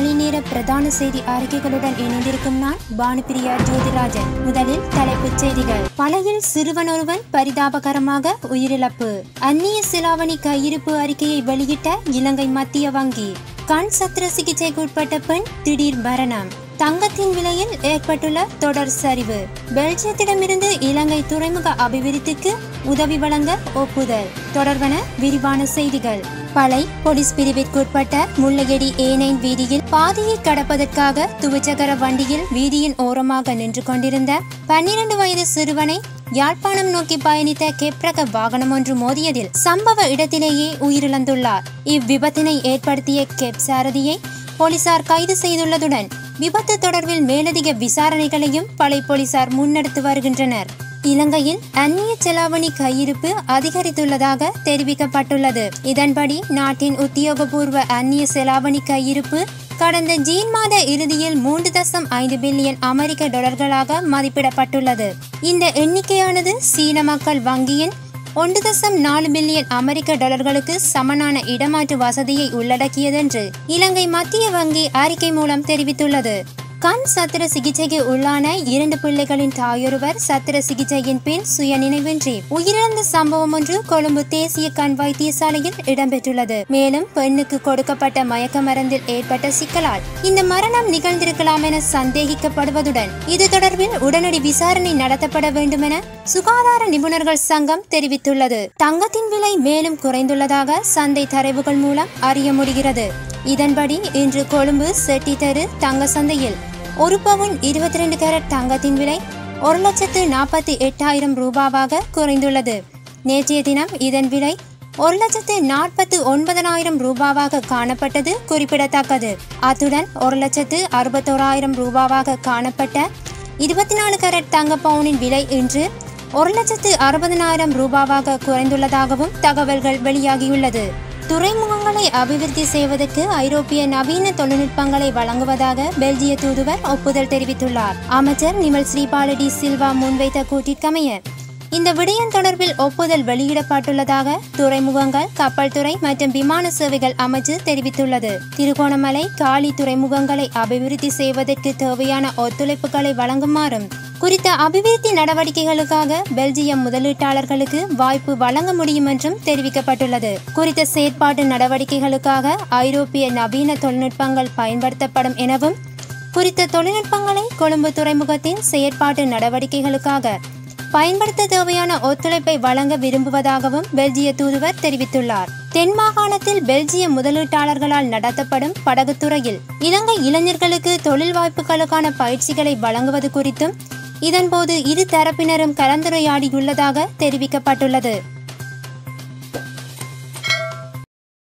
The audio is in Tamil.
மாலை நேர பிரதான செய்தி அறிக்கைகளுடன் இணைந்திருக்கும் நான் பானுபிரியா ஜோதிராஜன் முதலில் தலைப்புச் செய்திகள் படகில் சிறுவன் ஒருவன் பரிதாபகரமாக உயிரிழப்பு அந்நிய செலாவணி கையிருப்பு அறிக்கையை வெளியிட்ட இலங்கை மத்திய வங்கி கண் சத்திர சிகிச்சைக்கு உட்பட்ட பெண் திடீர் மரணம் தங்கத்தின் விலையில் ஏற்பட்டுள்ள தொடர் சரிவு பெல்ஜியத்திடமிருந்து இலங்கை துறைமுக அபிவிருத்திக்கு உதவி வழங்க ஒப்புதல் தொடர்பன விரிவான செய்திகள் பளை போலீஸ் பிரிவிற்குட்பட்ட முல்லையடி ஏனைன் வீதியில் பாதையை கடப்பதற்காக துவிச்சக்கர வண்டியில் வீதியின் ஓரமாக நின்று கொண்டிருந்த பன்னிரண்டு வயது சிறுவனை யாழ்ப்பாணம் நோக்கி பயணித்த கெப்ரக வாகனம் ஒன்று மோதியதில் சம்பவ இடத்திலேயே உயிரிழந்துள்ளார் இவ்விபத்தினை ஏற்படுத்திய கெப் சாரதியை போலீசார் கைது செய்துள்ளதுடன் விபத்து தொடர்பில் மேலதிக விசாரணைகளையும் படை போலீசார் முன்னெடுத்து வருகின்றனர் இலங்கையில் அந்நிய செலாவணி கையிருப்பு அதிகரித்துள்ளதாக தெரிவிக்கப்பட்டுள்ளது இதன்படி நாட்டின் உத்தியோகபூர்வ அந்நிய செலாவணி கையிருப்பு கடந்த ஜீன் மாத இறுதியில் மூன்று தசம் ஐந்து பில்லியன் அமெரிக்க டாலர்களாக மதிப்பிடப்பட்டுள்ளது இந்த எண்ணிக்கையானது சீன மக்கள் வங்கியின் ஒன்று தசம் நாலு பில்லியன் அமெரிக்க டாலர்களுக்கு சமனான இடமாற்று வசதியை உள்ளடக்கியதென்று இலங்கை மத்திய வங்கி அறிக்கை மூலம் தெரிவித்துள்ளது கண் சத்திர சிகிச்சைக்கு உள்ளான இரண்டு பிள்ளைகளின் தாயொருவர் சத்திர சிகிச்சையின் பின் சுய நினைவின்றி உயிரிழந்த சம்பவம் ஒன்று கொழும்பு தேசிய கண் வைத்தியசாலையில் இடம்பெற்றுள்ளது மேலும் பெண்ணுக்கு கொடுக்கப்பட்ட மயக்க மருந்தில் ஏற்பட்ட சிக்கலால் இந்த மரணம் நிகழ்ந்திருக்கலாம் என சந்தேகிக்கப்படுவதுடன் இது தொடர்பில் உடனடி விசாரணை நடத்தப்பட வேண்டும் என சுகாதார நிபுணர்கள் சங்கம் தெரிவித்துள்ளது தங்கத்தின் விலை மேலும் குறைந்துள்ளதாக சந்தை தரவுகள் மூலம் அறிய முடிகிறது இதன்படி இன்று கொழும்பு செட்டி தெரு தங்க சந்தையில் ஒரு பவுன் இருபத்தி ரெண்டு கேரட் தங்கத்தின் விலை ஒரு லட்சத்து நாற்பத்தி எட்டாயிரம் ரூபாவாக குறைந்துள்ளது நேற்றைய தினம் இதன் விலை ஒரு லட்சத்து நாற்பத்து ஒன்பதனாயிரம் ரூபாவாக காணப்பட்டது குறிப்பிடத்தக்கது அத்துடன் ஒரு லட்சத்து அறுபத்தோராயிரம் ரூபாவாக காணப்பட்ட இருபத்தி நாலு கேரட் தங்க பவுனின் விலை இன்று ஒரு லட்சத்து அறுபதனாயிரம் ரூபாவாக குறைந்துள்ளதாகவும் தகவல்கள் வெளியாகியுள்ளது துறைமுகங்களை அபிவிருத்தி செய்வதற்கு ஐரோப்பிய நவீன தொழில்நுட்பங்களை வழங்குவதாக பெல்ஜிய தூதுவர் ஒப்புதல் தெரிவித்துள்ளார் அமைச்சர் நிமல் ஸ்ரீபாலடி சில்வா முன்வைத்த கூட்டிற்கமைய இந்த விடயம் தொடர்பில் ஒப்புதல் வெளியிடப்பட்டுள்ளதாக துறைமுகங்கள் கப்பல் துறை மற்றும் விமான சேவைகள் அமைச்சு தெரிவித்துள்ளது திருகோணமலை காலி துறைமுகங்களை அபிவிருத்தி செய்வதற்கு தேவையான ஒத்துழைப்புகளை வழங்குமாறும் குறித்த அபிவிருத்தி நடவடிக்கைகளுக்காக பெல்ஜியம் முதலீட்டாளர்களுக்கு வாய்ப்பு வழங்க முடியும் என்றும் தெரிவிக்கப்பட்டுள்ளது குறித்த செயற்பாட்டு நடவடிக்கைகளுக்காக ஐரோப்பிய நவீன தொழில்நுட்பங்கள் பயன்படுத்தப்படும் எனவும் குறித்த தொழில்நுட்பங்களை கொழும்பு துறைமுகத்தின் செயற்பாட்டு நடவடிக்கைகளுக்காக பயன்படுத்த தேவையான ஒத்துழைப்பை வழங்க விரும்புவதாகவும் பெல்ஜிய தூதுவர் தெரிவித்துள்ளார் தென் மாகாணத்தில் பெல்ஜிய முதலீட்டாளர்களால் நடத்தப்படும் படகுத்துறையில் இலங்கை இளைஞர்களுக்கு தொழில் வாய்ப்புகளுக்கான பயிற்சிகளை வழங்குவது குறித்தும் இதன்போது இரு தரப்பினரும் கலந்துரையாடியுள்ளதாக தெரிவிக்கப்பட்டுள்ளது